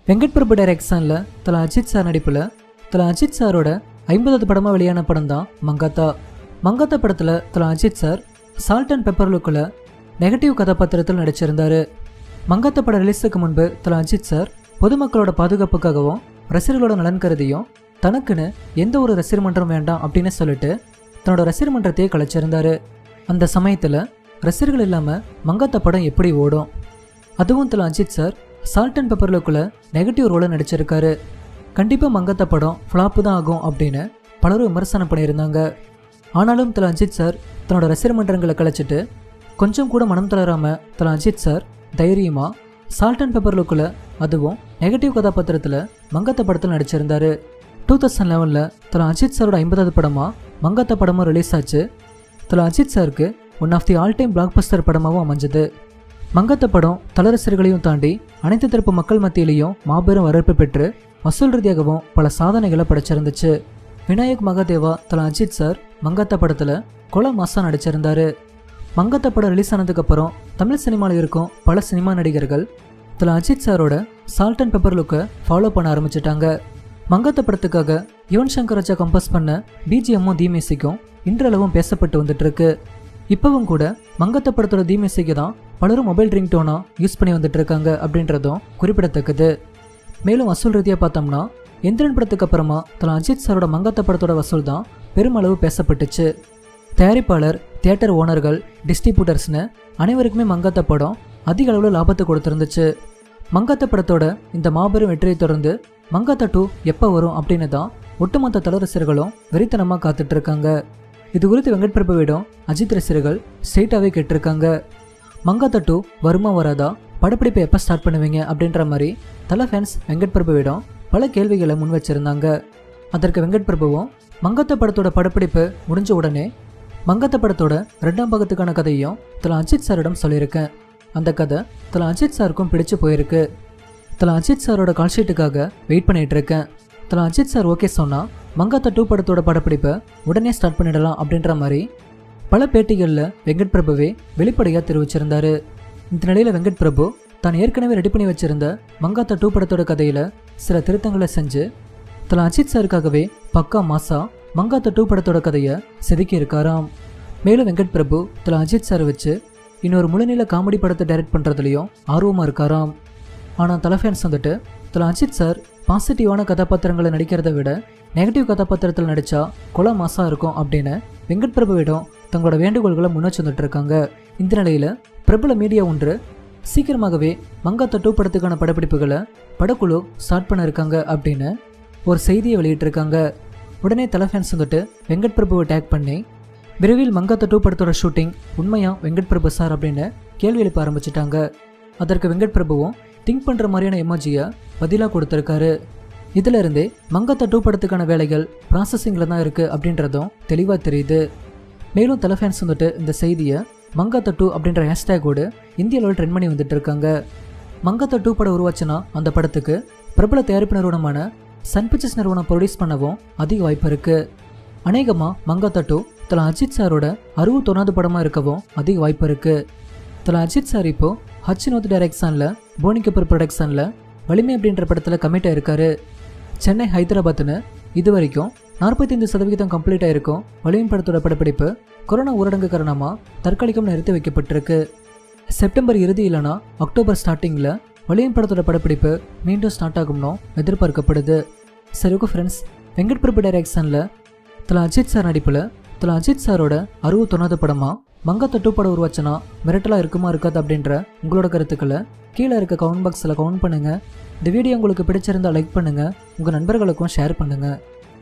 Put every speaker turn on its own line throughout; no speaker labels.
வெங்கட் பிரபு டைரக்ஷனில் தல அஜித் சார் நடிப்பில் தல அஜித் சாரோட ஐம்பதாவது படமாக வெளியான படம் தான் மங்காத்தா மங்காத்தா படத்தில் Thala Ajith sir salt and pepper லுக்கில் நெகட்டிவ் கதாபாத்திரத்தில் நடிச்சிருந்தாரு மங்காத்தா படம் ரிலீஸுக்கு முன்பு தல அஜித் சார் பொதுமக்களோட பாதுகாப்புக்காகவும் ரசிகர்களோட நலன் கருதியும் தனக்குன்னு எந்த ஒரு ரசிகர் மன்றம் வேண்டாம் அப்படின்னு சொல்லிட்டு தன்னோட ரசிகர் மன்றத்தையே கலைச்சிருந்தாரு அந்த சமயத்தில் ரசிகர்கள் இல்லாமல் மங்காத்தா படம் எப்படி ஓடும் அதுவும் Thala Ajith sir salt and pepper லுக்கில் நெகட்டிவ் ரோலை நடிச்சிருக்காரு கண்டிப்பாக மங்கத்த படம் ஃப்ளாப்பு தான் ஆகும் அப்படின்னு பலரும் விமர்சனம் பண்ணியிருந்தாங்க ஆனாலும் தல அஜித் சார் தன்னோட ரசிகர் மன்றங்களை கலைச்சிட்டு கொஞ்சம் கூட மனம் தளராமல் தல அஜித் சார் தைரியமாக சால்ட் அண்ட் பெப்பர் லுக்கில் அதுவும் நெகட்டிவ் கதாபாத்திரத்தில் மங்கத்த படத்தில் நடிச்சிருந்தாரு டூ தௌசண்ட் லெவனில் தல அஜித் சாரோட ஐம்பதாவது படமாக மங்கத்த படமும் ரிலீஸ் ஆச்சு தல அஜித் சாருக்கு one of the all time blockbuster படமாகவும் அமைஞ்சது மங்கத்த படம் தலரசர்களையும் தாண்டி அனைத்து தரப்பு மக்கள் மத்தியிலையும் மாபெரும் வரவேற்பு பெற்று வசூல் ரீதியாகவும் பல சாதனைகளை படைச்சிருந்துச்சு விநாயக் மகாதேவா தல அஜித் சார் மங்கத்த படத்தில் கொல மாசா நடிச்சிருந்தாரு மங்கத்த படம் ரிலீஸ் ஆனதுக்கப்புறம் தமிழ் சினிமாவில் இருக்கும் பல சினிமா நடிகர்கள் தல அஜித் சாரோட சால்ட் அண்ட் பெப்பர் லுக்கை ஃபாலோ பண்ண ஆரம்பிச்சிட்டாங்க மங்கத்த படத்துக்காக யுவன் சங்கர் ராஜா கம்போஸ் பண்ண பிஜிஎம்மும் தீமியூசிக்கும் இன்றளவும் பேசப்பட்டு வந்துட்டு இருக்கு இப்பவும் கூட மங்கத்த படத்தோட தீமியூசிக்கு தான் பலரும் மொபைல் ரிங் டோனா யூஸ் பண்ணி வந்துட்டு இருக்காங்க அப்படின்றதும் குறிப்பிடத்தக்கது மேலும் வசூல் ரீதியாக பார்த்தோம்னா எந்திரன் படத்துக்கு அப்புறமா தல அஜித் சாரோட மங்கத்த படத்தோட வசூல் தான் பெருமளவு பேசப்பட்டுச்சு தயாரிப்பாளர் தியேட்டர் ஓனர்கள் டிஸ்ட்ரிபியூட்டர்ஸ்னு அனைவருக்குமே மங்கத்த படம் அதிக அளவில் லாபத்தை கொடுத்துருந்துச்சு மங்கத்த படத்தோட இந்த மாபெரும் வெற்றியை தொடர்ந்து மங்கத்த டூ எப்போ வரும் அப்படின்னு தான் ஒட்டுமொத்த தல ரசிகர்களும் வெறித்தனமாக காத்துட்டு இருக்காங்க இது குறித்து வெங்கட் பிரபுவிடம் அஜித் ரசிகர்கள் ஸ்ட்ரெயிட்டாகவே கேட்டிருக்காங்க மங்காத்தா டூ வருமா வராதா படப்பிடிப்பை எப்போ ஸ்டார்ட் பண்ணுவீங்க அப்படின்ற மாதிரி தல ஃபேன்ஸ் வெங்கட் பிரபுவிடம் பல கேள்விகளை முன் வச்சிருந்தாங்க அதற்கு வெங்கட் பிரபுவும் மங்கத்த படத்தோட படப்பிடிப்பு முடிஞ்ச உடனே மங்கத்த படத்தோட ரெண்டாம் பாகத்துக்கான கதையும் தல அஜித் சாரிடம் சொல்லியிருக்கேன் அந்த கதை தல அஜித் சாருக்கும் பிடிச்சு போயிருக்கு தல அஜித் சாரோட கால்ஷீட்டுக்காக வெயிட் பண்ணிட்டு இருக்கேன் தல அஜித் சார் ஓகே சொன்னால் மங்காத்தா டூ படத்தோட படப்பிடிப்பை உடனே ஸ்டார்ட் பண்ணிடலாம் அப்படின்ற மாதிரி பல பேட்டிகளில் வெங்கட் பிரபுவே வெளிப்படையாக தெரிவிச்சிருந்தாரு இந்த நிலையில் வெங்கட் பிரபு தான் ஏற்கனவே ரெடி பண்ணி வச்சிருந்த மங்காத்தா டூ படத்தோட கதையில் சில திருத்தங்களை செஞ்சு தல அஜித் சாருக்காகவே பக்கா மாசா மங்காத்தா டூ படத்தோட கதையை செதுக்கி இருக்காராம் மேலும் வெங்கட் பிரபு தல அஜித் சாரை வச்சு இன்னொரு முழுநீள காமெடி படத்தை டைரக்ட் பண்ணுறதுலையும் ஆர்வமாக இருக்காராம் ஆனால் தல ஃபேன்ஸ் வந்துட்டு தல அஜித் சார் பாசிட்டிவான கதாபாத்திரங்களை நடிக்கிறத விட நெகட்டிவ் கதாபாத்திரத்தில் நடித்தா கொலை மாசாக இருக்கும் அப்படின்னு வெங்கட் பிரபுவிடம் தங்களோட வேண்டுகோள்களை முன்னோச்சு வந்துட்டு இருக்காங்க இந்த நிலையில் பிரபல மீடியா ஒன்று சீக்கிரமாகவே மங்காத்தா டூ படத்துக்கான படப்பிடிப்புகளை படக்குழு ஸ்டார்ட் பண்ண இருக்காங்க அப்படின்னு ஒரு செய்தியை வெளியிட்டிருக்காங்க உடனே தல ஃபேன்ஸ் வந்துட்டு வெங்கட் பிரபுவை டேக் பண்ணி விரைவில் மங்காத்தா டூ படத்தோட ஷூட்டிங் உண்மையா வெங்கட் பிரபு சார் அப்படின்னு கேள்வி எழுப்ப ஆரம்பிச்சிட்டாங்க அதற்கு வெங்கட் பிரபுவும் திங்க் பண்ணுற மாதிரியான எமோஜியை பதிலாக கொடுத்துருக்காரு இதுல இருந்தே மங்காத்தா டூ படத்துக்கான வேலைகள் ப்ராசஸிங்கில் தான் இருக்குது அப்படின்றதும் தெளிவாக தெரியுது மேலும் தல ஃபேன்ஸ் வந்துட்டு இந்த செய்தியை மங்காத்தா டூ அப்படின்ற ஹேஷ்டேகோடு இந்திய அளவில் ட்ரெண்ட் பண்ணி வந்துட்டு இருக்காங்க மங்காத்தா டூ படம் உருவாச்சுன்னா அந்த படத்துக்கு பிரபல தயாரிப்பு நிறுவனமான சன் பிக்சர்ஸ் நிறுவனம் ப்ரொடியூஸ் பண்ணவும் அதிக வாய்ப்பு இருக்கு அநேகமாக மங்காத்தா டூ தல அஜித் சாரோட அறுபத்தொன்னாவது படமாக இருக்கவும் அதிக வாய்ப்பு இருக்கு தல அஜித் சார் இப்போ ஹச்சினோத் டைரக்ஷனில் போனி கபூர் ப்ரொடக்ஷனில் வலிமை அப்படின்ற படத்தில் கமிட் ஆயிருக்காரு சென்னை ஹைதராபாத்னு இது வரைக்கும் நாற்பத்தைந்து சதவிகிதம் கம்ப்ளீட் ஆயிருக்கும் வலிமை படத்தோட படப்பிடிப்பு கொரோனா ஊரடங்கு காரணமாக தற்காலிகம் நிறுத்தி வைக்கப்பட்டிருக்கு செப்டம்பர் இறுதி இல்லைனா அக்டோபர் ஸ்டார்டிங்கில் வலிமை படத்தோட படப்பிடிப்பு மீண்டும் ஸ்டார்ட் ஆகும்னு எதிர்பார்க்கப்படுது சரி ஓகே ஃப்ரெண்ட்ஸ் வெங்கட் பிரபு டைரக்ஷனில் தல அஜித் சார் நடிப்பில் தல அஜித் சாரோட அறுபத்தொன்னாவது படமாக மங்காத்த டூ படம் உருவாச்சுன்னா மிரட்டலாக இருக்குமா இருக்காது அப்படின்ற உங்களோட கருத்துக்களை கீழே இருக்க கமெண்ட் பாக்ஸில் கமெண்ட் பண்ணுங்கள் இந்த வீடியோ உங்களுக்கு பிடிச்சிருந்தா லைக் பண்ணுங்கள் உங்கள் நண்பர்களுக்கும் ஷேர் பண்ணுங்கள்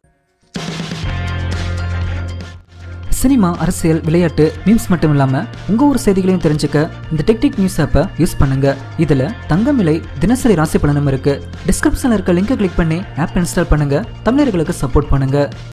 சினிமா அரசியல் விளையாட்டு மீம்ஸ் மட்டும் இல்லாமல் உங்கள் ஊர் செய்திகளையும் தெரிஞ்சுக்க இந்த டெக்டிக் நியூஸ் ஆப்பை யூஸ் பண்ணுங்கள் இதில் தங்கம் விலை தினசரி ராசி பலனும் இருக்குது டிஸ்கிரிப்ஷனில் இருக்க லிங்கை கிளிக் பண்ணி ஆப் இன்ஸ்டால் பண்ணுங்கள் தமிழர்களுக்கு சப்போர்ட் பண்ணுங்கள்